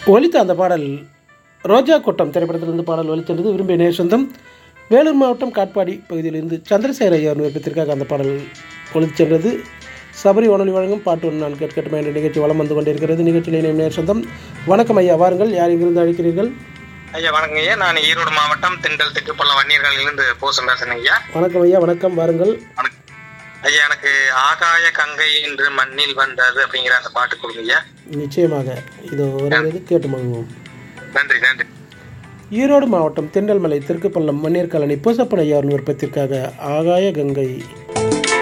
ஒலித்த அந்த பாடல் ரோஜா கூட்டம் திரைப்படத்திலிருந்து பாடல் ஒலிச்சென்றது விரும்பிய நேர் சொந்தம் வேலூர் மாவட்டம் காட்பாடி பகுதியிலிருந்து சந்திரசேகர ஐயா விருப்பத்திற்காக அந்த பாடல் ஒலிச்சென்றது சபரி வானொலி வழங்கும் பாட்டு ஒன்று நான் கேட்கட்டுமா என்ற நிகழ்ச்சி வளம் வந்து கொண்டிருக்கிறது நிகழ்ச்சியில் இணையும் நேர் சொந்தம் வணக்கம் ஐயா வாருங்கள் யார் இங்கிருந்து அழைக்கிறீர்கள் ஐயா வணக்கம் ஐயா நான் ஈரோடு மாவட்டம் திண்டல் திட்டுப்பள்ளம் வன்னியர்களிலிருந்து போசம் பேசுறேன் ஐயா வணக்கம் ஐயா வணக்கம் வாருங்கள் வணக்கம். ஐயா எனக்கு ஆகாய கங்கை என்று மண்ணில் வந்தது அப்படிங்கிற அந்த பாட்டு கொடுங்க ஐயா நிச்சயமாக இது வருகிறது கேட்டு மகிழ்வோம் நன்றி நன்றி ஈரோடு மாவட்டம் திண்டல்மலை தெற்குப்பள்ளம் மண்ணீர் காலனி பூசப்பன் ஐயா விருப்பத்திற்காக ஆகாய கங்கை